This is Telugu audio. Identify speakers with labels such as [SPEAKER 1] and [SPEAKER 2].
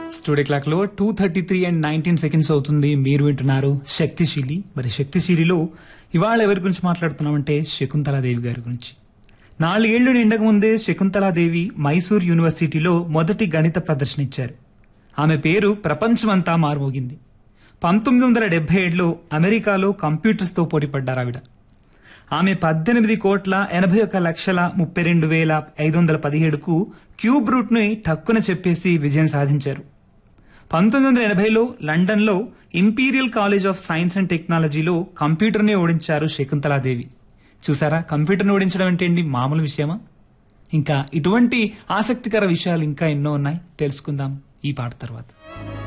[SPEAKER 1] స్టూడియో క్లాక్ లో two thirty three and nineteen seconds అవుతుంది మీరు వింటున్నారు శక్తిశీలి మరి శక్తిశీలిలో ఇవాళ ఎవరి గురించి మాట్లాడుతున్నామంటే శకుంతలాదేవి గారి గురించి నాలుగేళ్లు నిండక ముందే శకుంతలాదేవి మైసూర్ యూనివర్సిటీలో మొదటి గణిత ప్రదర్శన ఇచ్చారు ఆమె పేరు ప్రపంచమంతా మారుమోగింది పంతొమ్మిది వందల డెబ్బై ఏడులో అమెరికాలో కంప్యూటర్స్తో పోటీపడ్డారు ఆవిడ ఆమె పద్దెనిమిది కోట్ల ఎనభై ఒక్క లక్షల ముప్పై రెండు వేల ఐదు వందల పదిహేడుకు క్యూబ్ రూట్ ని టక్కున చెప్పేసి విజయం సాధించారు పంతొమ్మిది వందల ఎనభైలో లండన్లో Imperial College of Science and టెక్నాలజీలో కంప్యూటర్ని ఓడించారు శకుంతలాదేవి చూసారా కంప్యూటర్ని ఓడించడం అంటే ఏంటి మామూలు విషయమా ఇంకా ఇటువంటి ఆసక్తికర విషయాలు ఇంకా ఎన్నో ఉన్నాయి తెలుసుకుందాం ఈ పాట తర్వాత